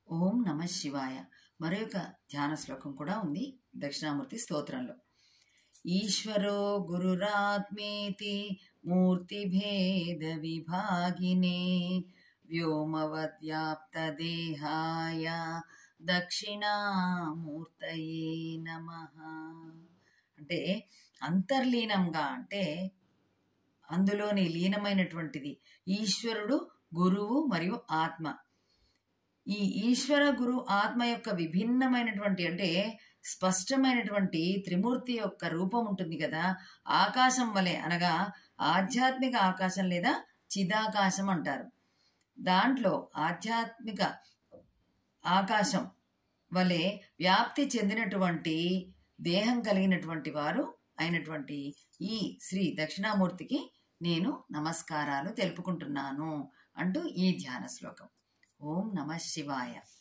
ఓం నమ శివాయ మరొక ధ్యాన శ్లోకం కూడా ఉంది దక్షిణామూర్తి స్తోత్రంలో ఈశ్వరో గురురాత్మేతి మూర్తిభేద విభాగినే వ్యోమవద్వ్యాప్త దేహాయ దక్షిణామూర్తయే నమ అంటే అంతర్లీనంగా అంటే అందులోని లీనమైనటువంటిది ఈశ్వరుడు గురువు మరియు ఆత్మ ఈ ఈశ్వర గురు ఆత్మ యొక్క విభిన్నమైనటువంటి అంటే స్పష్టమైనటువంటి త్రిమూర్తి యొక్క రూపం ఉంటుంది కదా ఆకాశం వలె అనగా ఆధ్యాత్మిక ఆకాశం లేదా చిదాకాశం అంటారు దాంట్లో ఆధ్యాత్మిక ఆకాశం వలె వ్యాప్తి చెందినటువంటి దేహం కలిగినటువంటి వారు అయినటువంటి ఈ శ్రీ దక్షిణామూర్తికి నేను నమస్కారాలు తెలుపుకుంటున్నాను అంటూ ఈ ధ్యాన శ్లోకం ఓం నమ శివాయ